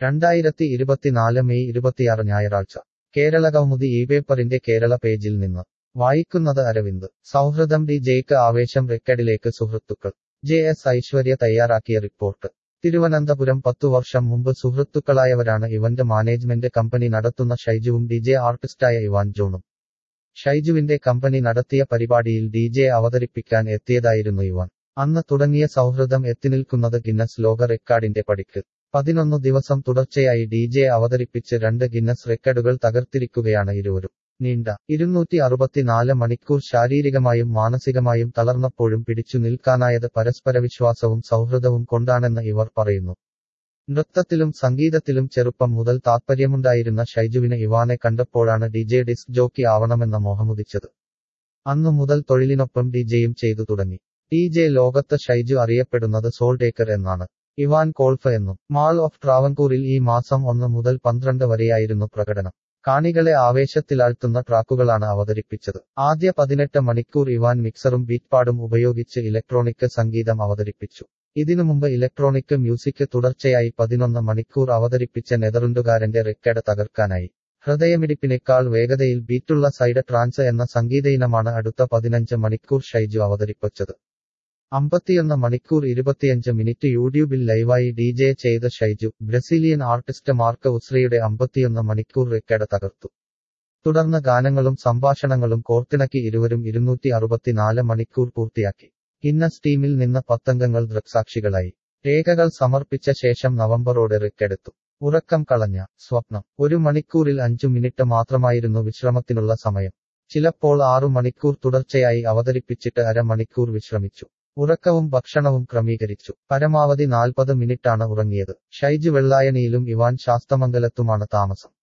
രണ്ടായിരത്തി ഇരുപത്തിനാല് മെയ് ഇരുപത്തിയാറ് ഞായറാഴ്ച കേരള കൗമുദി ഈ പേപ്പറിന്റെ കേരള പേജിൽ നിന്ന് വായിക്കുന്നത് അരവിന്ദ് സൗഹൃദം ഡി ജെയ്ക്ക് ആവേശം റെക്കഡിലേക്ക് സുഹൃത്തുക്കൾ ജെ എസ് ഐശ്വര്യ തയ്യാറാക്കിയ റിപ്പോർട്ട് തിരുവനന്തപുരം പത്തു വർഷം മുമ്പ് സുഹൃത്തുക്കളായവരാണ് ഇവന്റ് മാനേജ്മെന്റ് കമ്പനി നടത്തുന്ന ഷൈജുവും ഡി ജെ ആർട്ടിസ്റ്റായ ഇവാൻ ജോണും ഷൈജുവിന്റെ കമ്പനി നടത്തിയ പരിപാടിയിൽ ഡി ജെ അവതരിപ്പിക്കാൻ എത്തിയതായിരുന്നു ഇവാൻ അന്ന് തുടങ്ങിയ സൗഹൃദം എത്തിനിൽക്കുന്നത് ഗിന്നസ് ലോക റെക്കാർഡിന്റെ പടിക്ക് പതിനൊന്നു ദിവസം തുടർച്ചയായി ഡി ജെ അവതരിപ്പിച്ച് രണ്ട് ഗിന്നസ് റെക്കോർഡുകൾ തകർത്തിരിക്കുകയാണ് ഇരുവരും നീണ്ട ഇരുന്നൂറ്റി അറുപത്തിനാല് മണിക്കൂർ ശാരീരികമായും മാനസികമായും തളർന്നപ്പോഴും പിടിച്ചു നിൽക്കാനായത് പരസ്പര വിശ്വാസവും സൗഹൃദവും കൊണ്ടാണെന്ന് ഇവർ പറയുന്നു നൃത്തത്തിലും സംഗീതത്തിലും ചെറുപ്പം മുതൽ താത്പര്യമുണ്ടായിരുന്ന ഷൈജുവിന് ഇവാനെ കണ്ടപ്പോഴാണ് ഡി ജെ ഡിസ്ക് ജോക്കി ആവണമെന്ന മോഹമുദിച്ചത് അന്നു മുതൽ തൊഴിലിനൊപ്പം ഡി ജെയും ചെയ്തു തുടങ്ങി ഡി ജെ ലോകത്ത് ഷൈജു അറിയപ്പെടുന്നത് സോൾടേക്കർ എന്നാണ് ഇവാൻ കോൾഫ് എന്നും മാൾ ഓഫ് ട്രാവൻകൂറിൽ ഈ മാസം ഒന്ന് മുതൽ പന്ത്രണ്ട് വരെയായിരുന്നു പ്രകടനം കാണികളെ ആവേശത്തിലാഴ്ത്തുന്ന ട്രാക്കുകളാണ് അവതരിപ്പിച്ചത് ആദ്യ പതിനെട്ട് മണിക്കൂർ ഇവാൻ മിക്സറും ബീറ്റ്പാഡും ഉപയോഗിച്ച് ഇലക്ട്രോണിക് സംഗീതം അവതരിപ്പിച്ചു ഇതിനു മുമ്പ് ഇലക്ട്രോണിക് മ്യൂസിക് തുടർച്ചയായി പതിനൊന്ന് മണിക്കൂർ അവതരിപ്പിച്ച നെതറുണ്ടുകാരന്റെ റെക്കോർഡ് തകർക്കാനായി ഹൃദയമിടിപ്പിനേക്കാൾ വേഗതയിൽ ബീറ്റുള്ള സൈഡ് ട്രാൻസ് എന്ന സംഗീതയിനമാണ് അടുത്ത പതിനഞ്ച് മണിക്കൂർ ഷൈജു അവതരിപ്പിച്ചത് അമ്പത്തിയൊന്ന് മണിക്കൂർ ഇരുപത്തിയഞ്ച് മിനിറ്റ് യൂട്യൂബിൽ ലൈവായി ഡി ജെ ചെയ്ത ഷൈജു ബ്രസീലിയൻ ആർട്ടിസ്റ്റ് മാർക്ക് ഉസ്രയുടെ അമ്പത്തിയൊന്ന് മണിക്കൂർ റെക്കോർഡ് തകർത്തു തുടർന്ന് ഗാനങ്ങളും സംഭാഷണങ്ങളും കോർത്തിണക്കി ഇരുവരും ഇരുന്നൂറ്റി അറുപത്തിനാല് മണിക്കൂർ പൂർത്തിയാക്കി ഗിന്നസ് ടീമിൽ നിന്ന് പത്തംഗങ്ങൾ ദൃക്സാക്ഷികളായി രേഖകൾ സമർപ്പിച്ച ശേഷം നവംബറോടെ റെക്കെടുത്തു ഉറക്കം കളഞ്ഞ സ്വപ്നം ഒരു മണിക്കൂറിൽ അഞ്ചു മിനിറ്റ് മാത്രമായിരുന്നു വിശ്രമത്തിനുള്ള സമയം ചിലപ്പോൾ ആറു മണിക്കൂർ തുടർച്ചയായി അവതരിപ്പിച്ചിട്ട് അരമണിക്കൂർ വിശ്രമിച്ചു ഉറക്കവും ഭക്ഷണവും ക്രമീകരിച്ചു പരമാവധി നാൽപ്പത് മിനിറ്റാണ് ഉറങ്ങിയത് ഷൈജു വെള്ളായണിയിലും ഇവാൻ ശാസ്തമംഗലത്തുമാണ് താമസം